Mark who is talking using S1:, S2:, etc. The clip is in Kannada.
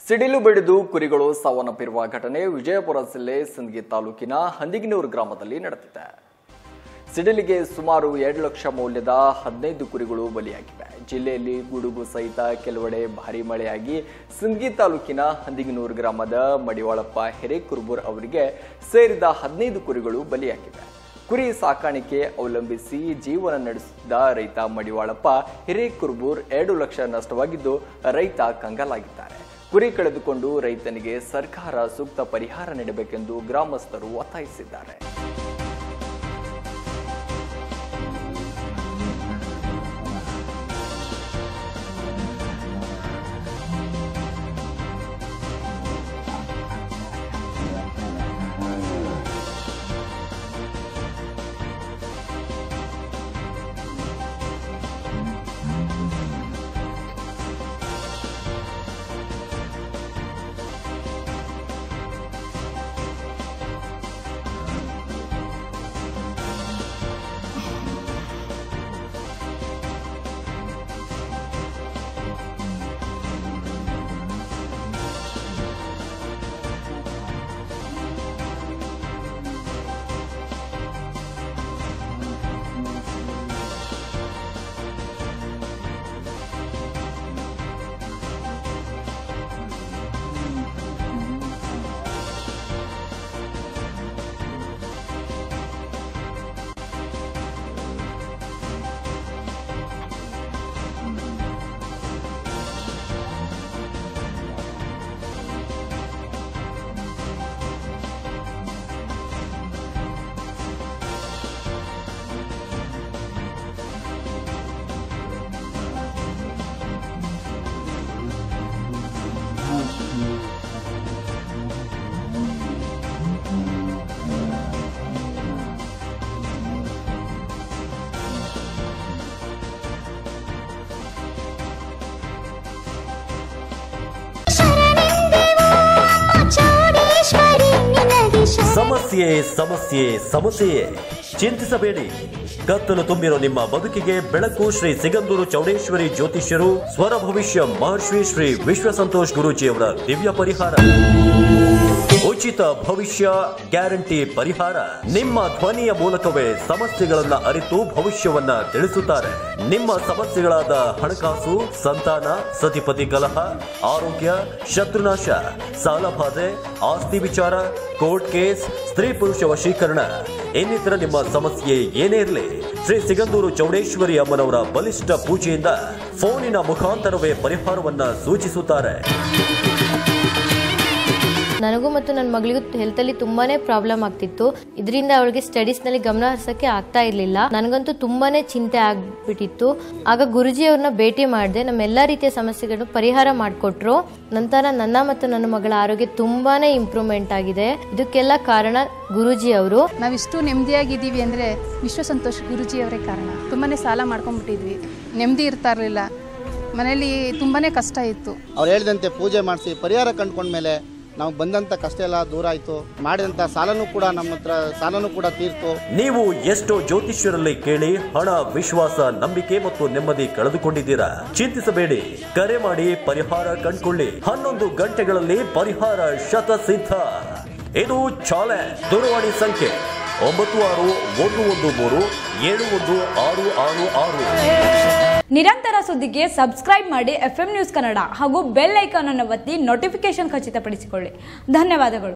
S1: ಸಿಡಿಲು ಬಡಿದು ಕುರಿಗಳು ಸಾವನ್ನಪ್ಪಿರುವ ಘಟನೆ ವಿಜಯಪುರ ಜಿಲ್ಲೆ ಸಿಂದಗಿ ತಾಲೂಕಿನ ಹಂದಿಗಿನೂರು ಗ್ರಾಮದಲ್ಲಿ ನಡೆದಿದೆ ಸಿಡಿಲಿಗೆ ಸುಮಾರು ಎರಡು ಲಕ್ಷ ಮೌಲ್ಯದ ಹದಿನೈದು ಕುರಿಗಳು ಬಲಿಯಾಗಿವೆ ಜಿಲ್ಲೆಯಲ್ಲಿ ಗುಡುಗು ಸಹಿತ ಕೆಲವೆಡೆ ಭಾರೀ ಮಳೆಯಾಗಿ ಸಿಂದಗಿ ತಾಲೂಕಿನ ಹಂದಿಗಿನೂರು ಗ್ರಾಮದ ಮಡಿವಾಳಪ್ಪ ಹಿರೇಕುರ್ಬೂರ್ ಅವರಿಗೆ ಸೇರಿದ ಹದಿನೈದು ಕುರಿಗಳು ಬಲಿಯಾಗಿವೆ ಕುರಿ ಸಾಕಾಣಿಕೆ ಅವಲಂಬಿಸಿ ಜೀವನ ನಡೆಸಿದ್ದ ರೈತ ಮಡಿವಾಳಪ್ಪ ಹಿರೇಕುರ್ಬೂರ್ ಎರಡು ಲಕ್ಷ ನಷ್ಟವಾಗಿದ್ದು ರೈತ ಕಂಗಾಲಾಗಿದ್ದಾರೆ ಕುರಿ ಕಳೆದುಕೊಂಡು ರೈತನಿಗೆ ಸರ್ಕಾರ ಸೂಕ್ತ ಪರಿಹಾರ ನೀಡಬೇಕೆಂದು ಗ್ರಾಮಸ್ಥರು ಒತ್ತಾಯಿಸಿದ್ದಾರೆ
S2: ಚೌಡೇಶ್ವರಿ ನಿನಗೆ ಶರಣ.
S3: ಸಮಸ್ಯೆ ಸಮಸ್ಯೆ ಸಮಸ್ಯೆಯೇ ಚಿಂತಿಸಬೇಡಿ ಕತ್ತಲು ತುಂಬಿರೋ ನಿಮ್ಮ ಬದುಕಿಗೆ ಬೆಳಕು ಶ್ರೀ ಸಿಗಂದೂರು ಚೌಡೇಶ್ವರಿ ಜ್ಯೋತಿಷ್ಯರು ಸ್ವರ ಭವಿಷ್ಯ ಮಹರ್ಷಿ ಶ್ರೀ ವಿಶ್ವ ಸಂತೋಷ್ ಗುರೂಜಿಯವರ ದಿವ್ಯ ಪರಿಹಾರ ಉಚಿತ ಭವಿಷ್ಯ ಗ್ಯಾರಂಟಿ ಪರಿಹಾರ ನಿಮ್ಮ ಧ್ವನಿಯ ಮೂಲಕವೇ ಸಮಸ್ಯೆಗಳನ್ನ ಅರಿತು ಭವಿಷ್ಯವನ್ನ ತಿಳಿಸುತ್ತಾರೆ ನಿಮ್ಮ ಸಮಸ್ಯೆಗಳಾದ ಹಣಕಾಸು ಸಂತಾನ ಸತಿಪತಿ ಕಲಹ ಆರೋಗ್ಯ ಶತ್ರುನಾಶ ಸಾಲಬಾಧೆ ಆಸ್ತಿ ವಿಚಾರ ಕೋರ್ಟ್ ಕೇಸ್ ಸ್ತ್ರೀ ಪುರುಷ ವಶೀಕರಣ ಇನ್ನಿತರ ನಿಮ್ಮ ಸಮಸ್ಯೆ ಏನೇ ಇರಲಿ ಶ್ರೀ ಸಿಗಂದೂರು ಚೌಡೇಶ್ವರಿ ಅಮ್ಮನವರ ಬಲಿಷ್ಠ ಪೂಜೆಯಿಂದ ಫೋನಿನ ಮುಖಾಂತರವೇ ಪರಿಹಾರವನ್ನ ಸೂಚಿಸುತ್ತಾರೆ
S4: ನನಗೂ ಮತ್ತು ನನ್ನ ಮಗಳಿಗೂ ಹೆಲ್ತಲ್ಲಿ ತುಂಬಾನೇ ಪ್ರಾಬ್ಲಮ್ ಆಗ್ತಿತ್ತು ಇದರಿಂದ ಅವಳಿಗೆ ಸ್ಟಡೀಸ್ನಲ್ಲಿ ಗಮನ ಹರಿಸಕ್ಕೆ ಆಗ್ತಾ ಇರಲಿಲ್ಲ ನನಗಂತೂ ತುಂಬಾನೇ ಚಿಂತೆ ಆಗ್ಬಿಟ್ಟಿತ್ತು ಆಗ ಗುರುಜಿ ಅವ್ರನ್ನ ಭೇಟಿ ಮಾಡಿದೆ ನಮ್ಮೆಲ್ಲ ರೀತಿಯ ಸಮಸ್ಯೆಗಳನ್ನು ಪರಿಹಾರ ಮಾಡಿಕೊಟ್ರು ನಂತರ ನನ್ನ ಮತ್ತು ನನ್ನ ಮಗಳ ಆರೋಗ್ಯ ತುಂಬಾನೇ ಇಂಪ್ರೂವ್ಮೆಂಟ್ ಆಗಿದೆ ಇದಕ್ಕೆಲ್ಲ ಕಾರಣ ಗುರೂಜಿ ಅವರು
S5: ನಾವಿಷ್ಟು ನೆಮ್ಮದಿಯಾಗಿದ್ದೀವಿ ಅಂದರೆ ವಿಶ್ವ ಸಂತೋಷ್ ಗುರುಜಿಯವರೇ ಕಾರಣ ತುಂಬಾ ಸಾಲ ಮಾಡ್ಕೊಂಡ್ಬಿಟ್ಟಿದ್ವಿ ನೆಮ್ಮದಿ ಇರ್ತಾ ಇರಲಿಲ್ಲ ಮನೆಯಲ್ಲಿ ತುಂಬಾ ಕಷ್ಟ ಇತ್ತು
S6: ಅವ್ರು ಹೇಳಿದಂತೆ ಪೂಜೆ ಮಾಡಿಸಿ ಪರಿಹಾರ ಕಂಡ್ಕೊಂಡ್ಮೇಲೆ ನಾವು ಬಂದಂಥ ಕಷ್ಟ ಎಲ್ಲ ದೂರ ಆಯಿತು ಮಾಡಿದಂಥ ಸಾಲನೂ ಕೂಡ ನಮ್ಮ ಹತ್ರ ಸಾಲನೂ ಕೂಡ ತೀರ್ತು
S3: ನೀವು ಎಷ್ಟೋ ಜ್ಯೋತಿಷ್ಯರಲ್ಲಿ ಕೇಳಿ ಹಣ ವಿಶ್ವಾಸ ನಂಬಿಕೆ ಮತ್ತು ನೆಮ್ಮದಿ ಕಳೆದುಕೊಂಡಿದ್ದೀರಾ ಚಿಂತಿಸಬೇಡಿ ಕರೆ ಮಾಡಿ ಪರಿಹಾರ ಕಂಡುಕೊಳ್ಳಿ ಹನ್ನೊಂದು ಗಂಟೆಗಳಲ್ಲಿ ಪರಿಹಾರ ಶತಸಿದ್ಧ ಇದು ಚಾಲೆ ದೂರವಾಣಿ ಸಂಖ್ಯೆ ಒಂಬತ್ತು ಆರು ಒಂದು ಒಂದು ಮೂರು ಏಳು ಒಂದು ಆರು ಆರು ಆರು
S7: ನಿರಂತರ ಸುದ್ದಿಗೆ ಸಬ್ಸ್ಕ್ರೈಬ್ ಮಾಡಿ ಎಫ್ ನ್ಯೂಸ್ ಕನ್ನಡ ಹಾಗೂ ಬೆಲ್ ಐಕಾನ್ ಅನ್ನು ಒತ್ತಿ ನೋಟಿಫಿಕೇಶನ್ ಖಚಿತಪಡಿಸಿಕೊಳ್ಳಿ ಧನ್ಯವಾದಗಳು